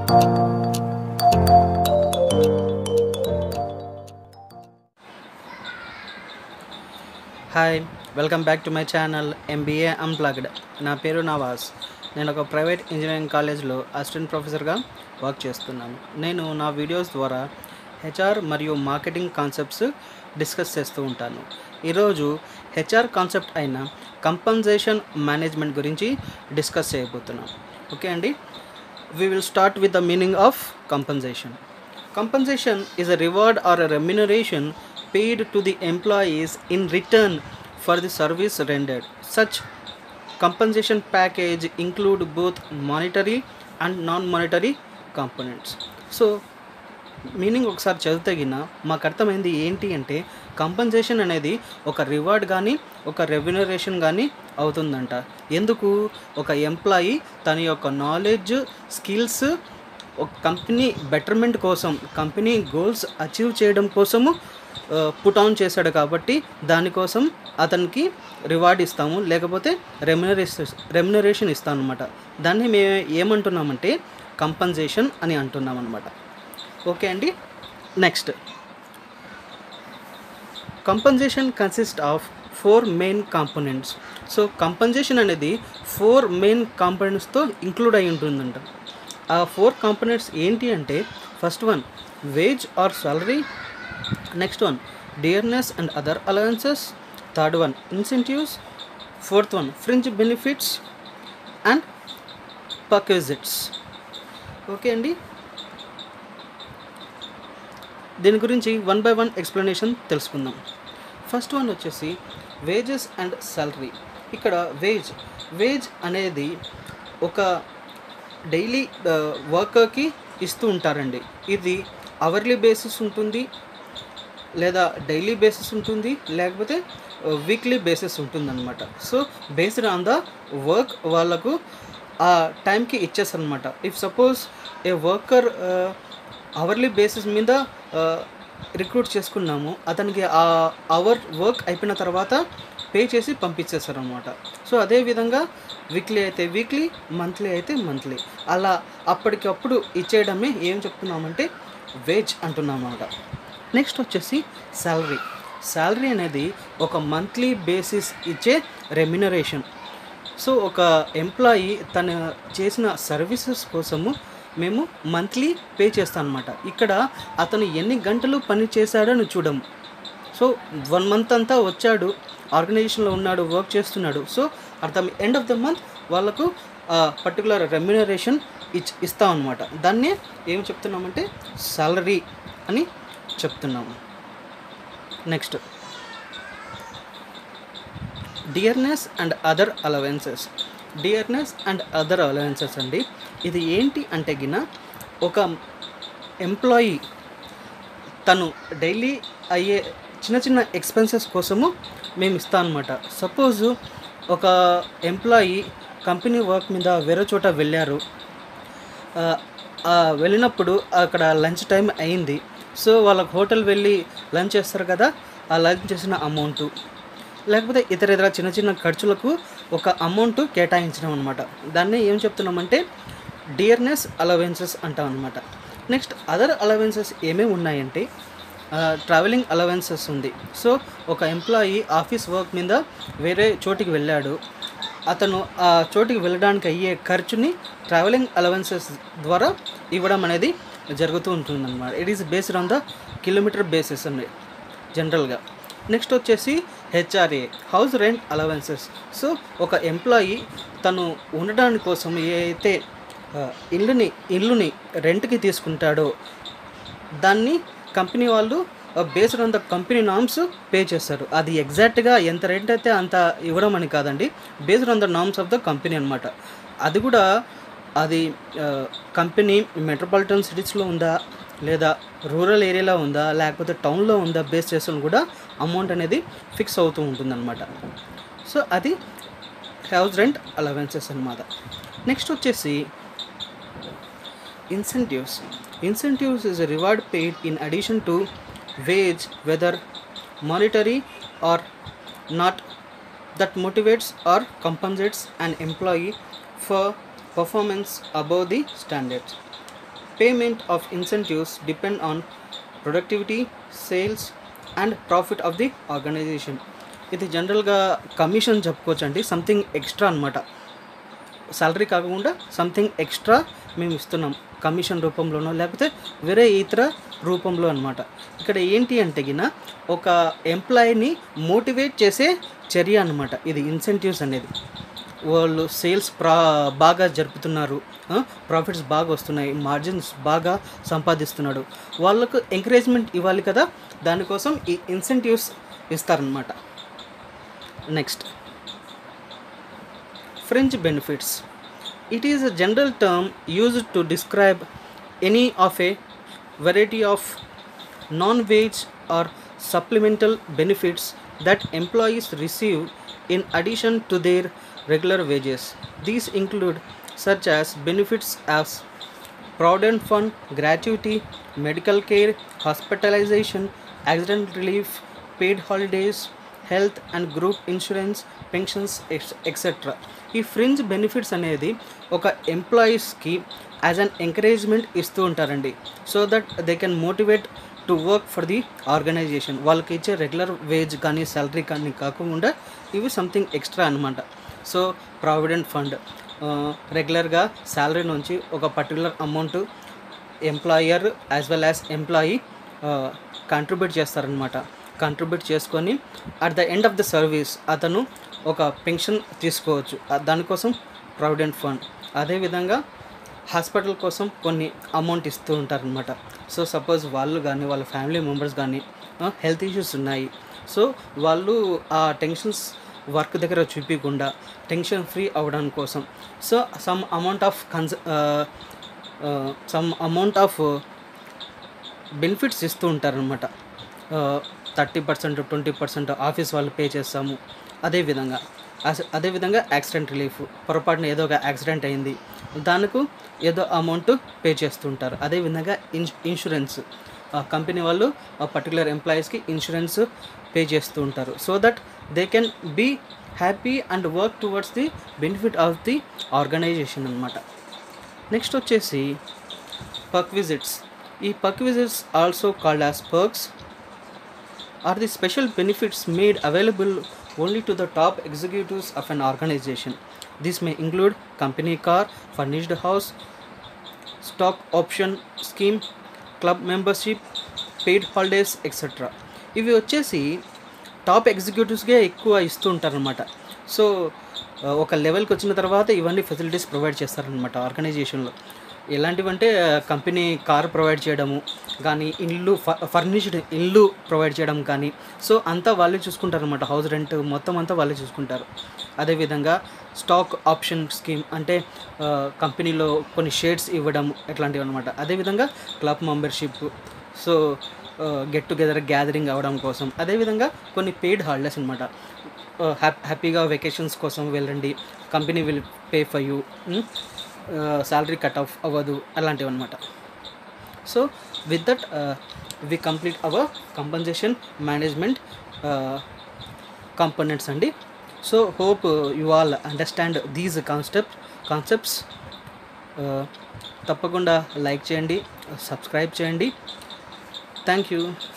Hi welcome back to my channel MBA unplugged నా పేరు నవాజ్ నేను ఒక ప్రైవేట్ ఇంజనీరింగ్ కాలేజ్లో అసిస్టెంట్ ప్రొఫెసర్గా వర్క్ చేస్తున్నాను నేను నా వీడియోస్ ద్వారా హెచ్ఆర్ మరియు మార్కెటింగ్ కాన్సెప్ట్స్ డిస్కస్ చేస్తూ ఉంటాను ఈరోజు హెచ్ఆర్ కాన్సెప్ట్ అయిన కంపన్సేషన్ మేనేజ్మెంట్ గురించి డిస్కస్ చేయబోతున్నాం ఓకే అండి we will start with the meaning of compensation. Compensation is a reward or a remuneration paid to the employees in return for the service rendered. Such compensation package include both monetary and non-monetary components. So meaning ఒకసారి చదివితగిన మాకు అర్థమైంది ఏంటి అంటే compensation అనేది ఒక reward కానీ ఒక రెమ్యునరేషన్ కానీ అవుతుందంట ఎందుకు ఒక ఎంప్లాయీ తన యొక్క నాలెడ్జ్ స్కిల్స్ ఒక కంపెనీ బెటర్మెంట్ కోసం కంపెనీ గోల్స్ అచీవ్ చేయడం కోసము పుట్ ఆన్ చేశాడు కాబట్టి దానికోసం అతనికి రివార్డ్ ఇస్తాము లేకపోతే రెమ్యునరేషన్ రెమ్యునరేషన్ ఇస్తాం అనమాట దాన్ని మేము ఏమంటున్నామంటే కంపన్సేషన్ అని అంటున్నాం అనమాట ఓకే అండి next compensation consist of four main components so compensation అనేది ఫోర్ మెయిన్ కాంపోనెంట్స్తో ఇంక్లూడ్ అయి ఉంటుందంట ఆ ఫోర్ కాంపోనెంట్స్ ఏంటి అంటే first one wage or salary next one dearness and other allowances third one incentives fourth one fringe benefits and perquisites okay అండి దీని గురించి వన్ బై వన్ ఎక్స్ప్లెనేషన్ తెలుసుకుందాం ఫస్ట్ వన్ వచ్చేసి వేజెస్ అండ్ సాలరీ ఇక్కడ wage wage అనేది ఒక daily వర్కర్కి ఇస్తూ ఉంటారండి ఇది అవర్లీ బేసిస్ ఉంటుంది లేదా డైలీ బేసిస్ ఉంటుంది లేకపోతే వీక్లీ బేసిస్ ఉంటుందన్నమాట so based on the work వాళ్ళకు ఆ టైంకి ఇచ్చేస్తారనమాట if suppose a worker hourly basis మీద రిక్రూట్ చేసుకున్నాము అతనికి ఆ అవర్ వర్క్ అయిపోయిన తర్వాత పే చేసి పంపించేస్తారు అనమాట సో అదేవిధంగా వీక్లీ అయితే వీక్లీ మంత్లీ అయితే మంత్లీ అలా అప్పటికప్పుడు ఇచ్చేయడమే ఏం చెప్తున్నామంటే వేజ్ అంటున్నాం అన్నమాట నెక్స్ట్ వచ్చేసి శాలరీ శాలరీ అనేది ఒక మంత్లీ బేసిస్ ఇచ్చే రెమ్యునరేషన్ సో ఒక ఎంప్లాయీ తను చేసిన సర్వీసెస్ కోసము మేము మంత్లీ పే చేస్తాం అనమాట ఇక్కడ అతను ఎన్ని గంటలు పని చేశాడని చూడము సో వన్ మంత్ అంతా వచ్చాడు ఆర్గనైజేషన్లో ఉన్నాడు వర్క్ చేస్తున్నాడు so at the end of the month వాళ్ళకు పర్టికులర్ రెమ్యునరేషన్ ఇచ్ ఇస్తాం అనమాట దాన్నే ఏం చెప్తున్నామంటే సాలరీ అని చెప్తున్నాము next dearness and other allowances dearness and other allowances అండి ఇది ఏంటి అంటే గిన ఒక ఎంప్లాయీ తను డైలీ అయ్యే చిన్న చిన్న ఎక్స్పెన్సెస్ కోసము మేము ఇస్తాం అనమాట సపోజ్ ఒక ఎంప్లాయీ కంపెనీ వర్క్ మీద వేరే చోట వెళ్ళారు వెళ్ళినప్పుడు అక్కడ లంచ్ టైం అయింది సో వాళ్ళకి హోటల్ వెళ్ళి లంచ్ చేస్తారు కదా ఆ లంచ్ చేసిన అమౌంటు లేకపోతే ఇతర ఇతర చిన్న చిన్న ఖర్చులకు ఒక అమౌంట్ కేటాయించడం అనమాట దాన్ని ఏం చెప్తున్నామంటే డియర్నెస్ అలవెన్సెస్ అంటాం అనమాట నెక్స్ట్ అదర్ అలవెన్సెస్ ఏమేమి ఉన్నాయంటే ట్రావెలింగ్ అలవెన్సెస్ ఉంది సో ఒక ఎంప్లాయీ ఆఫీస్ వర్క్ మీద వేరే చోటికి వెళ్ళాడు అతను ఆ చోటికి వెళ్ళడానికి అయ్యే ఖర్చుని ట్రావెలింగ్ అలవెన్సెస్ ద్వారా ఇవ్వడం అనేది జరుగుతూ ఉంటుందన్నమాట it is based on the kilometre basis అండి జనరల్గా నెక్స్ట్ వచ్చేసి HRA house rent allowances so ఒక ఎంప్లాయీ తను ఉండడానికి కోసం ఏ అయితే ఇల్లుని ఇల్లుని రెంట్కి తీసుకుంటాడో దాన్ని కంపెనీ వాళ్ళు based on the company norms pay చేస్తారు అది ఎగ్జాక్ట్గా ఎంత రెంట్ అయితే అంత ఇవ్వడం అని కాదండి based on the norms of the company అనమాట అది కూడా అది కంపెనీ మెట్రోపాలిటన్ సిటీస్లో ఉందా లేదా రూరల్ ఏరియాలో ఉందా లేకపోతే టౌన్లో ఉందా బేస్ చేసుకుని కూడా అమౌంట్ అనేది ఫిక్స్ అవుతూ ఉంటుందన్నమాట సో అది హౌస్ రెంట్ అలవెన్సెస్ అనమాట నెక్స్ట్ వచ్చేసి incentives incentives is a reward paid in addition to wage whether monetary or not that motivates or compensates an employee for performance above the standards payment of incentives depend on productivity sales and profit of the organisation ఇది జనరల్గా commission చెప్పుకోవచ్చు అండి something extra అనమాట salary కాకుండా something extra మేము ఇస్తున్నాం commission రూపంలోనో లేకపోతే వేరే ఇతర రూపంలో అనమాట ఇక్కడ ఏంటి అంటే గిన ఒక ఎంప్లాయీని మోటివేట్ చేసే చర్య అనమాట ఇది ఇన్సెంటివ్స్ అనేది వాళ్ళు సేల్స్ ప్రా బాగా జరుపుతున్నారు ప్రాఫిట్స్ బాగా వస్తున్నాయి మార్జిన్స్ బాగా సంపాదిస్తున్నాడు వాళ్ళకు ఎంకరేజ్మెంట్ ఇవ్వాలి కదా దానికోసం ఈ ఇన్సెంటివ్స్ ఇస్తారనమాట next Fringe benefits. It is a general term used to describe any of a variety of non wage or supplemental benefits that employees receive in addition to their regular wages. These include such as benefits as Provident Fund, gratuity, medical care, hospitalization, accident relief, paid holidays, health and group insurance pensions etcetera ఈ fringe benefits అనేది ఒక ఎంప్లాయీస్కి as an encouragement ఇస్తూ ఉంటారండి so that they can motivate to work for the organisation వాళ్ళకి ఇచ్చే regular wage కానీ salary కానీ కాకుండా ఇవి సంథింగ్ ఎక్స్ట్రా అనమాట సో ప్రావిడెంట్ ఫండ్ రెగ్యులర్గా శాలరీ నుంచి ఒక particular amount employer as well as employee contribute చేస్తారనమాట కంట్రిబ్యూట్ చేసుకొని at the end of the service అతను ఒక పెన్షన్ తీసుకోవచ్చు ఆ- దానికోసం ప్రావిడెంట్ ఫండ్ అదేవిధంగా హాస్పిటల్ కోసం కొన్ని అమౌంట్ ఇస్తూ ఉంటారనమాట సో సపోజ్ వాళ్ళు కానీ వాళ్ళ ఫ్యామిలీ మెంబర్స్ కానీ హెల్త్ ఇష్యూస్ ఉన్నాయి సో వాళ్ళు ఆ టెన్షన్స్ వర్క్ దగ్గర చూపించకుండా టెన్షన్ ఫ్రీ అవ్వడానికి కోసం సో సమ్ అమౌంట్ ఆఫ్ కన్స్ సమ్ అమౌంట్ ఆఫ్ బెనిఫిట్స్ ఇస్తూ ఉంటారనమాట thirty percent twenty percent office వాళ్ళు పే చేస్తాము అదేవిధంగా అస- అదేవిధంగా యాక్సిడెంట్ రిలీఫ్ పొరపాటున ఏదో ఒక యాక్సిడెంట్ అయింది దానికి ఏదో అమౌంట్ పే చేస్తుంటారు అదేవిధంగా ఇన్స్ ఇన్సూరెన్స్ కంపెనీ వాళ్ళు పర్టికులర్ ఎంప్లాయీస్కి ఇన్సూరెన్స్ పే చేస్తూ ఉంటారు so that they can be happy and work towards the benefit of the organisation అనమాట నెక్స్ట్ వచ్చేసి పర్క్ విజిట్స్ ఈ perquisites also called as perks are the special benefits made available only to the top executives of an organization. This may include company car, furnished house, stock option scheme, club membership, paid holidays, etc. ఇవి వచ్చేసి top ఎగ్జిక్యూటివ్స్గా ఎక్కువ ఇస్తూ ఉంటారనమాట so ఆ, ఒక లెవెల్కి వచ్చిన తర్వాత ఇవన్నీ ఫెసిలిటీస్ ప్రొవైడ్ చేస్తారనమాట ఆర్గనైజేషన్లో ఎలాంటివంటే కంపెనీ కార్ ప్రొవైడ్ చేయడము కానీ ఇల్లు ఫర్నిష్డ్ ఇల్లు ప్రొవైడ్ చేయడం కానీ సో అంతా వాళ్ళే చూసుకుంటారనమాట హౌస్ రెంట్ మొత్తం అంతా వాళ్ళే చూసుకుంటారు అదేవిధంగా స్టాక్ ఆప్షన్ స్కీమ్ అంటే ఆ, కంపెనీలో కొన్ని షేర్స్ ఇవ్వడం ఇట్లాంటివి అనమాట అదేవిధంగా club membership so get together gathering అవ్వడం కోసం అదేవిధంగా కొన్ని పెయిడ్ హాలిడేస్ అనమాట హ్యాపీగా వెకేషన్స్ కోసం వెళ్ళండి company will pay for you salary cut off అవ్వదు అలాంటివి అనమాట so with that we complete our compensation management components అండి so hope you all understand these concept concepts తప్పకుండా లైక్ చేయండి సబ్స్క్రైబ్ చేయండి థ్యాంక్ యూ